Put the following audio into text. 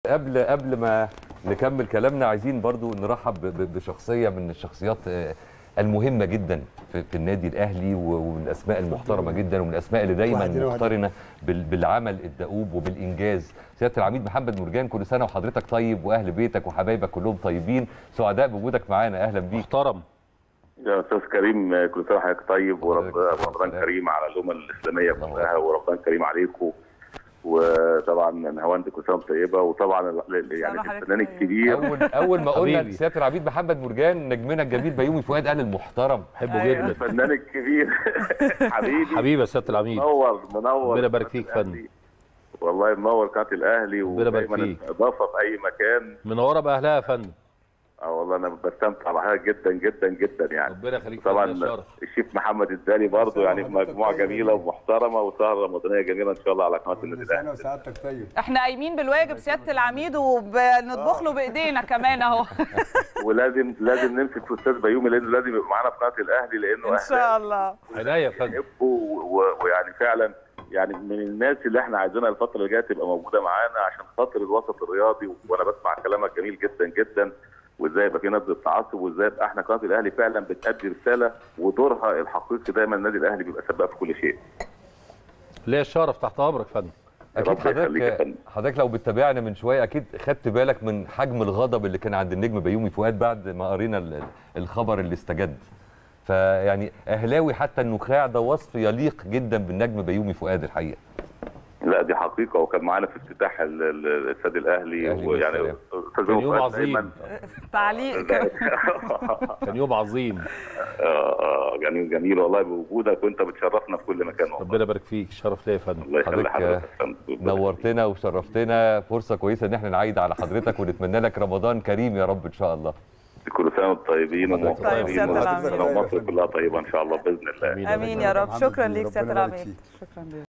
قبل قبل ما نكمل كلامنا عايزين برضو نرحب ب- ب- بشخصيه من الشخصيات آه، المهمه جدا في, في النادي الاهلي و- ومن الاسماء المحترمه جدا ومن الاسماء اللي دايما وحدنا وحدنا. مقترنه بال- بالعمل الدؤوب وبالانجاز سياده العميد محمد مرجان كل سنه وحضرتك طيب واهل بيتك وحبايبك كلهم طيبين سعداء بوجودك معانا اهلا بيك محترم يا استاذ كريم كل سنه وحضرتك طيب ورب- حضرتك ورمضان سلام. كريم على الامه الاسلاميه الله كلها ورمضان كريم عليكم وطبعا نهاوند كل سنه طيبه وطبعا ال- ال- يعني حضرتك الفنان طيب. الكبير اول اول ما قلنا حبيبي. سياده العميد محمد مرجان نجمنا الجميل بيومي فؤاد قال المحترم بحبه أيوة. جدا الفنان الكبير حبيبي حبيبي يا سياده العميد منور منور ربنا يبارك فيك قناة فندم. الأهلي. والله منور قناه الاهلي ربنا يبارك ودايما فيك. اضافه في اي مكان منوره باهلها يا فندم اه والله انا بستمتع بحاجه جدا جدا جدا يعني ربنا يخليك طبعا فندم، ده شرف الشيف محمد الدالي برضه يعني في مجموعه جميله ومحترمه وسهره رمضانيه جميله ان شاء الله على قناه النادي كل سنه الاهلي وسعادتك طيب احنا قايمين بالواجب سياده العميد وبنطبخ له بايدينا كمان اهو ولازم لازم نمسك في استاذ بيومي لانه لازم يبقى معانا في قناه الاهلي لانه ان شاء الله عينيا يا فندم بيحبه و- و- ويعني فعلا يعني من الناس اللي احنا عايزينها الفتره اللي جايه تبقى موجوده معانا عشان خاطر الوسط الرياضي وانا بسمع كلامك جميل جدا جدا وازاي يبقى في نبذ التعصب وازاي يبقى احنا قناه الاهلي فعلا بتأدي رساله ودورها الحقيقي دايما النادي الاهلي بيبقى سباق في كل شيء. ليا الشرف تحت امرك فندم اكيد ربنا يخليك يا حضرتك فندم. حضرتك لو بتتابعنا من شويه اكيد خدت بالك من حجم الغضب اللي كان عند النجم بيومي فؤاد بعد ما قرينا ال- ال- الخبر اللي استجد فيعني اهلاوي حتى النخاع ده وصف يليق جدا بالنجم بيومي فؤاد الحقيقه لا دي حقيقه وكان معانا في افتتاح ال- ال- الاستاد الاهلي الأهلي ويعني بالسلام. استاذ كان بيومي يوم فؤاد دايماً- عظيم تعليق كان يوم عظيم آه، آه، جميل جميل والله بوجودك وانت بتشرفنا في كل مكان والله ربنا يبارك فيك شرف ليا يا فندم الله يخلي حضرتك، حضرتك يا فندم. نورتنا وشرفتنا فرصه كويسه ان احنا نعيد على حضرتك ونتمنى لك رمضان كريم يا رب ان شاء الله كل سنه وانتم طيبين حضرتك طيب، وموفقين سيادة العميد. ومصر كلها طيبة ان شاء الله باذن الله آمين. امين يا رب محمد شكرا بيه، ليك سياده ربنا يبارك العميد فيك. شكرا ليك